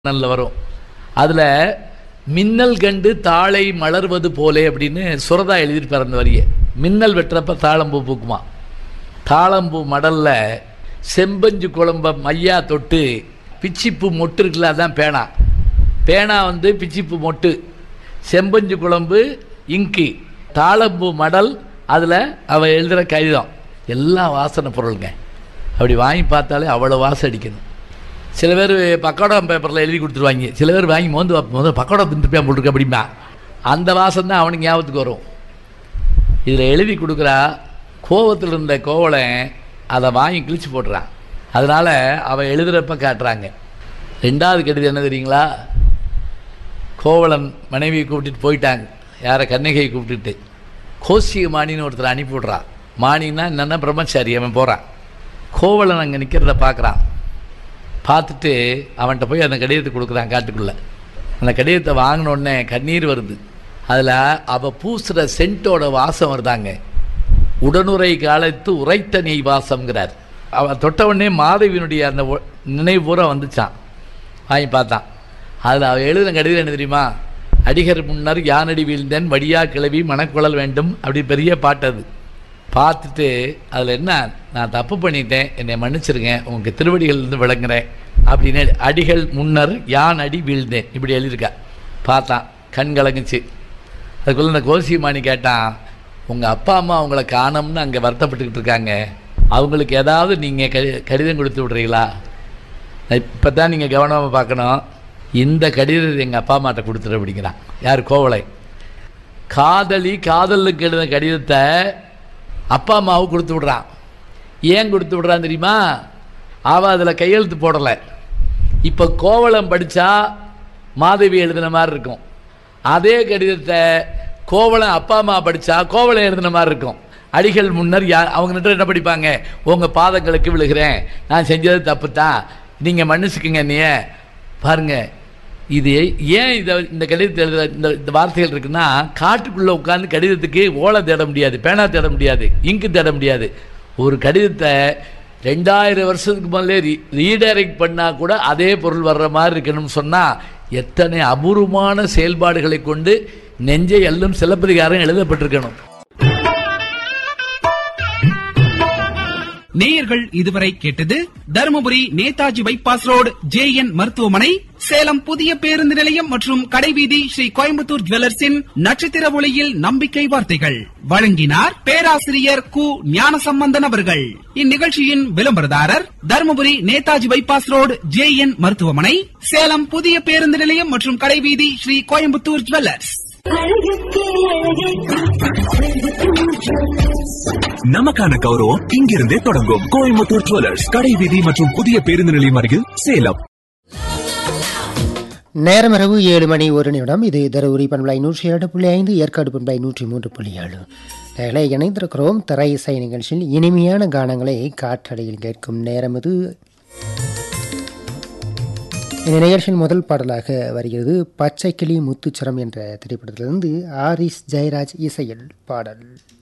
நல்ல வரும் அதில் மின்னல் கண்டு தாளை மலர்வது போலே அப்படின்னு சுரதா எழுதியிருப்பார் அந்த வரியை மின்னல் வெட்டுறப்ப தாளம்பூ பூக்குமா தாளம்பூ மடலில் செம்பஞ்சு குழம்ப மையா தொட்டு பிச்சிப்பூ மொட்டு இருக்குல்ல அதான் பேனா பேனா வந்து பிச்சிப்பூ மொட்டு செம்பஞ்சு குழம்பு இங்கு தாளம்பூ மடல் அதில் அவள் எழுதுகிற கடிதம் எல்லாம் வாசனை பொருளுங்க அப்படி வாங்கி பார்த்தாலே அவ்வளோ வாசம் அடிக்கணும் சில பேர் பக்கோடா பேப்பரில் எழுதி கொடுத்துருவாங்க சில பேர் வாங்கி மோந்து பார்ப்போம், முதல்ல பக்கோடா தின்றுப்பியா போட்டுருக்கு அப்படிம்பா அந்த வாசம் தான் அவனுக்கு ஞாபகத்துக்கு வரும் இதில் எழுதி கொடுக்குறா கோவத்தில் இருந்த கோவலன் அதை வாங்கி கிழிச்சு போட்டுறான் அதனால் அவன் எழுதுகிறப்ப காட்டுறாங்க ரெண்டாவது கடிதம் என்ன தெரியுங்களா கோவலன் மனைவியை கூப்பிட்டுட்டு போயிட்டாங்க யாரை கண்ணகையை கூப்பிட்டுட்டு கோசிக மாணின்னு ஒருத்தர் அனுப்பி விட்றான் மாணின்னா என்னென்ன பிரம்மச்சாரி அவன் போகிறான் கோவலன் அங்கே நிற்கிறத பார்க்குறான் பார்த்துட்டு அவன்கிட்ட போய் அந்த கடிதத்தை கொடுக்குறான் காட்டுக்குள்ளே அந்த கடிதத்தை வாங்கின உடனே கண்ணீர் வருது அதில் அவள் பூசுகிற சென்ட்டோட வாசம் வருதாங்க உடனுரை காலத்து உரைத்த நெய் வாசம்ங்கிறார் அவன் தொட்ட உடனே மாதவியினுடைய அந்த ஒ- நினைவு பூரா வந்துச்சான் வாங்கி பார்த்தான் அதில் அவள் எழுதின கடிதம் என்ன தெரியுமா அடிகர் முன்னர் யானடி வீழ்ந்தேன் வடியா கிளவி மணக்குழல் வேண்டும் அப்படி பெரிய பாட்டு அது பார்த்துட்டு அதில் என்ன நான் தப்பு பண்ணிட்டேன் என்னை மன்னிச்சிருங்க உங்கள் திருவடிகள்லேருந்து விளங்குறேன் அப்படின்னு அடிகள் முன்னர் யான் அடி வீழ்ந்தேன் இப்படி எழுதியிருக்கா பார்த்தான் கண் கலங்குச்சு அதுக்குள்ளே இந்த கோசிமானி கேட்டான் உங்கள் அப்பா அம்மா அவங்கள காணோம்னு அங்கே வருத்தப்பட்டுக்கிட்டு இருக்காங்க அவங்களுக்கு ஏதாவது நீங்கள் கடி கடிதம் கொடுத்து விட்றீங்களா இப்போ தான் நீங்கள் கவனமாக பார்க்கணும் இந்த கடிதத்தை எங்கள் அப்பா அம்மாட்ட கொடுத்துரு அப்படிங்கிறான் யார் கோவலை காதலி காதலுக்கு எழுதின கடிதத்தை அப்பா அம்மாவுக்கு கொடுத்து விட்றான் ஏன் கொடுத்து விட்றான் தெரியுமா அவள் அதில் கையெழுத்து போடலை இப்போ கோவலம் படித்தா மாதவி எழுதின மாதிரி இருக்கும் அதே கடிதத்தை கோவலன் அப்பா அம்மா படித்தா கோவலம் எழுதின மாதிரி இருக்கும் அடிகள் முன்னர் யா அவங்க ரெண்டு பேரும் என்ன படிப்பாங்க உங்கள் பாதங்களுக்கு விழுகிறேன் நான் செஞ்சது தப்பு தான் நீங்கள் மன்னிச்சுக்குங்க நீ பாருங்க இது ஏன் இதை இந்த கடிதத்தை எழுதுற இந்த இந்த வார்த்தைகள் இருக்குன்னா காட்டுக்குள்ளே உட்காந்து கடிதத்துக்கு ஓலை தேட முடியாது பேனா தேட முடியாது இங்கு தேட முடியாது ஒரு கடிதத்தை ரெண்டாயிரம் வருஷத்துக்கு முதல்ல ரீ ரீடைரக்ட் பண்ணால் கூட அதே பொருள் வர்ற மாதிரி இருக்கணும்னு சொன்னால் எத்தனை அபூர்வமான செயல்பாடுகளை கொண்டு நெஞ்சை எல்லும் சிலப்பதிகாரம் எழுதப்பட்டிருக்கணும் நேயர்கள் இதுவரை கேட்டது Dharmapuri Netaji bypass road J N மருத்துவமனை சேலம் புதிய பேருந்து நிலையம் மற்றும் கடைவீதி ஸ்ரீ கோயம்புத்தூர் ஜுவல்லர்ஸின் நட்சத்திர ஒளியில் நம்பிக்கை வார்த்தைகள் வழங்கினார் பேராசிரியர் கு ஞானசம்பந்தன் அவர்கள் இந்நிகழ்ச்சியின் விளம்பரதாரர் Dharmapuri Netaji bypass road J N மருத்துவமனை சேலம் புதிய பேருந்து நிலையம் மற்றும் கடைவீதி ஸ்ரீ கோயம்புத்தூர் ஜுவல்லர்ஸ் அழகுக்கே நமக்கான கௌரவம் இங்கிருந்தே தொடங்கும் கோயம்புத்தூர் ஜுவல்லர்ஸ் கடை வீதி மற்றும் புதிய பேருந்து நிலையம் அருகில் சேலம் நேரம் இரவு ஏழு மணி ஒரு நிமிடம் இது தருமபுரி பண்பலை நூற்றி ஏழு புள்ளி ஐந்து ஏற்காடு பண்பலை நூற்றி மூன்று புள்ளி ஏழு நேர்களை இணைந்திருக்கிறோம் திரை இசை நிகழ்ச்சியில் இனிமையான கானங்களை காற்றடையில் கேட்கும் நேரம் இது இந்த நிகழ்ச்சியின் முதல் பாடலாக வருகிறது பச்சை கிளி முத்துச்சரம் என்ற திரைப்படத்திலிருந்து ஆரிஸ் ஜெயராஜ் இசையில் பாடல்